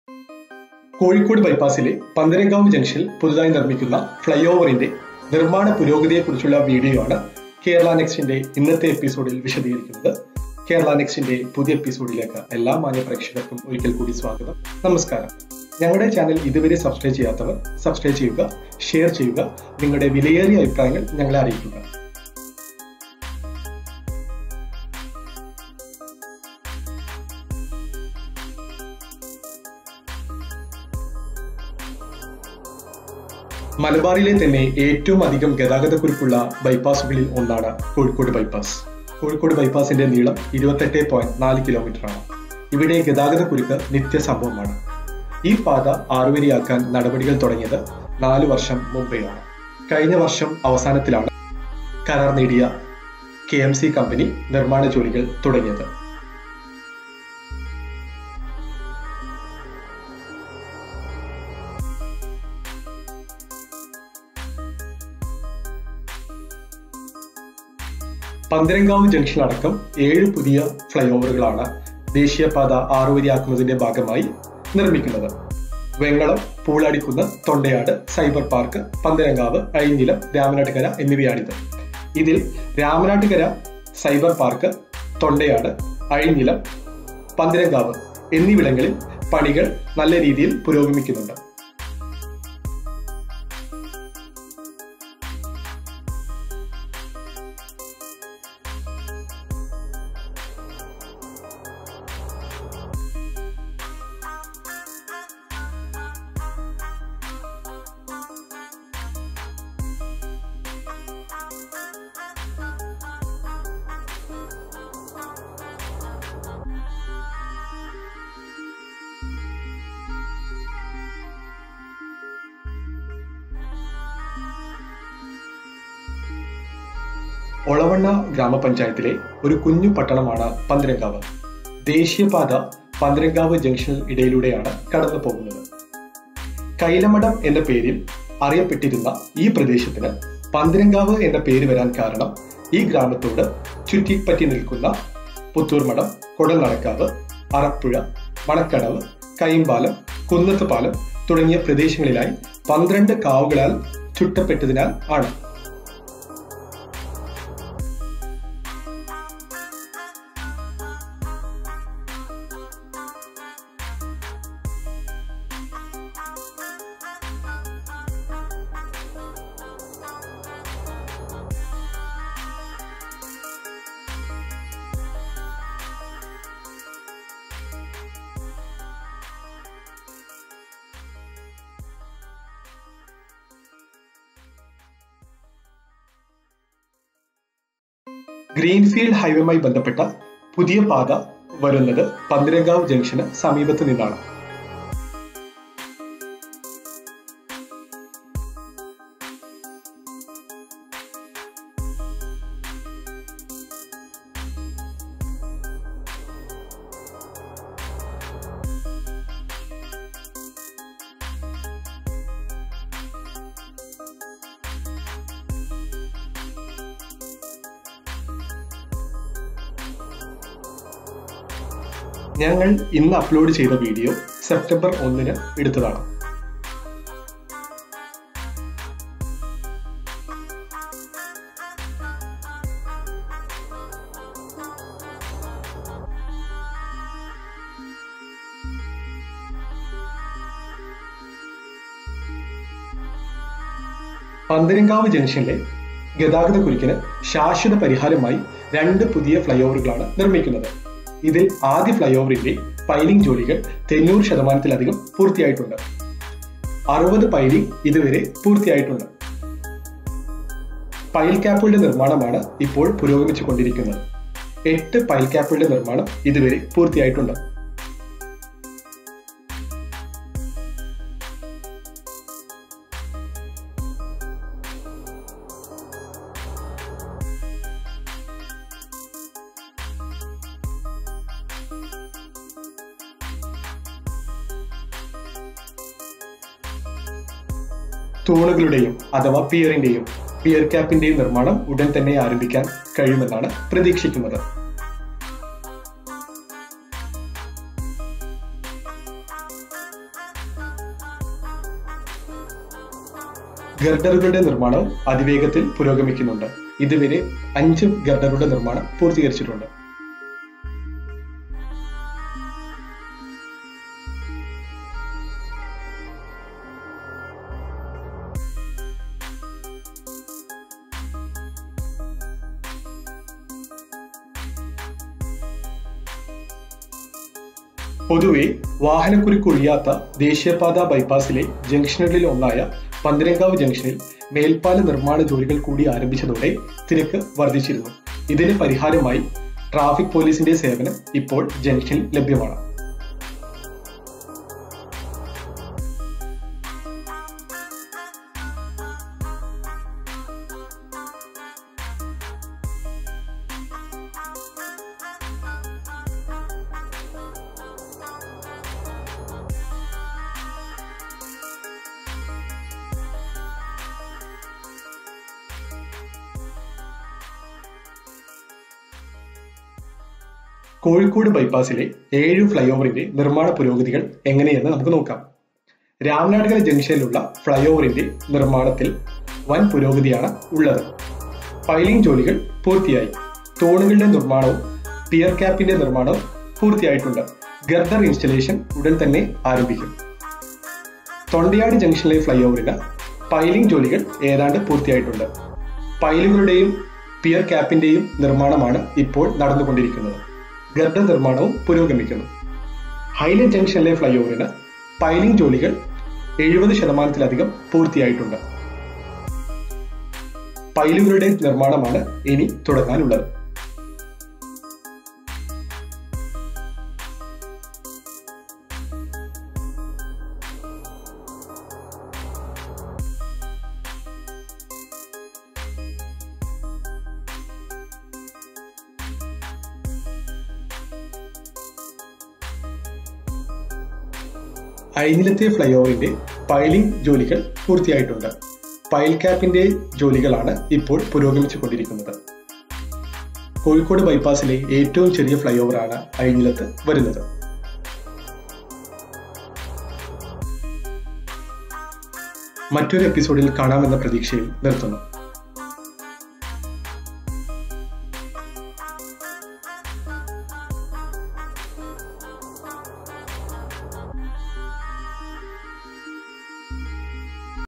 കോഴിക്കോട് ബൈപ്പാസിലെ പന്തരങ്കാവ് ജംഗ്ഷനിൽ പുതുതായി നിർമ്മിക്കുന്ന ഫ്ലൈ ഓവറിന്റെ നിർമ്മാണ പുരോഗതിയെക്കുറിച്ചുള്ള വീഡിയോ ആണ് കേരള നെക്സ്റ്റിന്റെ ഇന്നത്തെ എപ്പിസോഡിൽ വിശദീകരിക്കുന്നത് കേരള നെക്സ്റ്റിന്റെ പുതിയ എപ്പിസോഡിലേക്ക് എല്ലാ മാന്യ പ്രേക്ഷകർക്കും ഒരിക്കൽ കൂടി സ്വാഗതം നമസ്കാരം ഞങ്ങളുടെ ചാനൽ ഇതുവരെ സബ്സ്ക്രൈബ് ചെയ്യാത്തവർ സബ്സ്ക്രൈബ് ചെയ്യുക ഷെയർ ചെയ്യുക നിങ്ങളുടെ വിലയേറിയ അഭിപ്രായങ്ങൾ ഞങ്ങളെ അറിയിക്കുക മലബാറിലെ തന്നെ ഏറ്റവും അധികം ഗതാഗതക്കുറിപ്പുള്ള ബൈപ്പാസുകളിൽ ഒന്നാണ് കോഴിക്കോട് ബൈപ്പാസ് കോഴിക്കോട് ബൈപ്പാസിന്റെ നീളം ഇരുപത്തെട്ട് പോയിന്റ് നാല് കിലോമീറ്റർ ആണ് ഇവിടെ ഗതാഗതക്കുരുക്ക് നിത്യസംഭവമാണ് ഈ പാത ആറുവരിയാക്കാൻ നടപടികൾ തുടങ്ങിയത് നാല് വർഷം മുമ്പെയാണ് കഴിഞ്ഞ വർഷം അവസാനത്തിലാണ് കരാർ നേടിയ കെ എം സി കമ്പനി നിർമ്മാണ ജോലികൾ തുടങ്ങിയത് പന്തരങ്കാവ് ജംഗ്ഷൻ അടക്കം ഏഴ് പുതിയ ഫ്ലൈ ഓവറുകളാണ് ദേശീയപാത ആറുവരിയാക്കുന്നതിന്റെ ഭാഗമായി നിർമ്മിക്കുന്നത് വെങ്ങളം പൂളാടിക്കുന്ന് തൊണ്ടയാട് സൈബർ പാർക്ക് പന്തരങ്കാവ് അഴിഞ്ഞിലം രാമനാട്ടുകര എന്നിവയാണിത് ഇതിൽ രാമനാട്ടുകര സൈബർ പാർക്ക് തൊണ്ടയാട് അഴിഞ്ഞിലം പന്തരങ്കാവ് എന്നിവിടങ്ങളിൽ പണികൾ നല്ല രീതിയിൽ പുരോഗമിക്കുന്നുണ്ട് ഒളവണ്ണ ഗ്രാമപഞ്ചായത്തിലെ ഒരു കുഞ്ഞു പട്ടണമാണ് പന്തരങ്കാവ് ദേശീയപാത പന്തരങ്കാവ് ജംഗ്ഷനിൽ ഇടയിലൂടെയാണ് കടന്നു പോകുന്നത് കൈലമഠം എന്ന പേരിൽ അറിയപ്പെട്ടിരുന്ന ഈ പ്രദേശത്തിന് പന്തരങ്കാവ് എന്ന പേര് വരാൻ കാരണം ഈ ഗ്രാമത്തോട് ചുറ്റിപ്പറ്റി നിൽക്കുന്ന പുത്തൂർമഠം കൊടനടക്കാവ് അറപ്പുഴ മണക്കടവ് കൈമ്പാലം കുന്നത്ത് പാലം തുടങ്ങിയ പ്രദേശങ്ങളിലായി പന്ത്രണ്ട് കാവുകളാൽ ചുറ്റപ്പെട്ടതിനാൽ ആണ് ഗ്രീൻഫീൽഡ് ഹൈവേയുമായി ബന്ധപ്പെട്ട പുതിയ പാത വരുന്നത് പന്തിരങ്കാവ് ജംഗ്ഷന് സമീപത്ത് നിന്നാണ് ഞങ്ങൾ ഇന്ന് അപ്ലോഡ് ചെയ്ത വീഡിയോ സെപ്റ്റംബർ ഒന്നിന് എടുത്തതാണ് പന്തരങ്കാവ് ജംഗ്ഷനിലെ ഗതാഗത കുരുക്കിന് ശാശ്വത പരിഹാരമായി രണ്ട് പുതിയ ഫ്ലൈ ഓവറുകളാണ് നിർമ്മിക്കുന്നത് ഇതിൽ ആദ്യ ഫ്ലൈ ഓവറിന്റെ പൈലിംഗ് ജോലികൾ തൊണ്ണൂറ് ശതമാനത്തിലധികം പൂർത്തിയായിട്ടുണ്ട് അറുപത് പൈലിംഗ് ഇതുവരെ പൂർത്തിയായിട്ടുണ്ട് പൈൽ ക്യാപ്പുകളുടെ നിർമ്മാണമാണ് ഇപ്പോൾ പുരോഗമിച്ചുകൊണ്ടിരിക്കുന്നത് എട്ട് പൈൽ ക്യാപ്പുകളുടെ നിർമ്മാണം ഇതുവരെ പൂർത്തിയായിട്ടുണ്ട് തൂണുകളുടെയും അഥവാ പിയറിന്റെയും പിയർ ക്യാപ്പിന്റെയും നിർമ്മാണം ഉടൻ തന്നെ ആരംഭിക്കാൻ കഴിയുമെന്നാണ് പ്രതീക്ഷിക്കുന്നത് ഗർഡറുകളുടെ നിർമ്മാണവും അതിവേഗത്തിൽ പുരോഗമിക്കുന്നുണ്ട് ഇതുവരെ അഞ്ച് ഗർഡറുടെ നിർമ്മാണം പൂർത്തീകരിച്ചിട്ടുണ്ട് പൊതുവെ വാഹനക്കുരുക്ക് ഒഴിയാത്ത ദേശീയപാത ബൈപ്പാസിലെ ജംഗ്ഷനുകളിൽ ഒന്നായ പന്തരങ്കാവ് ജംഗ്ഷനിൽ മേൽപ്പാല നിർമ്മാണ ജോലികൾ കൂടി ആരംഭിച്ചതോടെ തിരക്ക് വർദ്ധിച്ചിരുന്നു ഇതിന് പരിഹാരമായി ട്രാഫിക് പോലീസിന്റെ സേവനം ഇപ്പോൾ ജംഗ്ഷനിൽ ലഭ്യമാണ് കോഴിക്കോട് ബൈപ്പാസിലെ ഏഴ് ഫ്ലൈ ഓവറിന്റെ നിർമ്മാണ പുരോഗതികൾ എങ്ങനെയെന്ന് നമുക്ക് നോക്കാം രാമനാട്ടുകര ജംഗ്ഷനിലുള്ള ഫ്ലൈ ഓവറിന്റെ നിർമ്മാണത്തിൽ വൻ പുരോഗതിയാണ് ഉള്ളത് പൈലിംഗ് ജോലികൾ പൂർത്തിയായി തൂണുകളുടെ നിർമ്മാണവും പിയർ ക്യാപ്പിന്റെ നിർമ്മാണവും പൂർത്തിയായിട്ടുണ്ട് ഗർഡർ ഇൻസ്റ്റലേഷൻ ഉടൻ തന്നെ ആരംഭിക്കും തൊണ്ടയാട് ജംഗ്ഷനിലെ ഫ്ലൈ ഓവറിന് പൈലിംഗ് ജോലികൾ ഏതാണ്ട് പൂർത്തിയായിട്ടുണ്ട് പൈലുകളുടെയും പിയർ ക്യാപ്പിന്റെയും നിർമ്മാണമാണ് ഇപ്പോൾ നടന്നുകൊണ്ടിരിക്കുന്നത് ഗർഡർ നിർമ്മാണവും പുരോഗമിക്കുന്നു ഹൈലൈറ്റ് ജംഗ്ഷനിലെ ഫ്ലൈ ഓവറിന് പൈലിംഗ് ജോലികൾ എഴുപത് ശതമാനത്തിലധികം പൂർത്തിയായിട്ടുണ്ട് പൈലുകളുടെ നിർമ്മാണമാണ് ഇനി തുടങ്ങാനുള്ളത് ഐനിലത്തെ ഫ്ലൈ ഓവറിന്റെ പൈലിംഗ് ജോലികൾ പൂർത്തിയായിട്ടുണ്ട് പൈൽ ക്യാപ്പിന്റെ ജോലികളാണ് ഇപ്പോൾ പുരോഗമിച്ചുകൊണ്ടിരിക്കുന്നത് കോഴിക്കോട് ബൈപ്പാസിലെ ഏറ്റവും ചെറിയ ഫ്ലൈ ഓവറാണ് ഐനിലത്ത് വരുന്നത് മറ്റൊരു എപ്പിസോഡിൽ കാണാമെന്ന പ്രതീക്ഷയിൽ നിർത്തുന്നു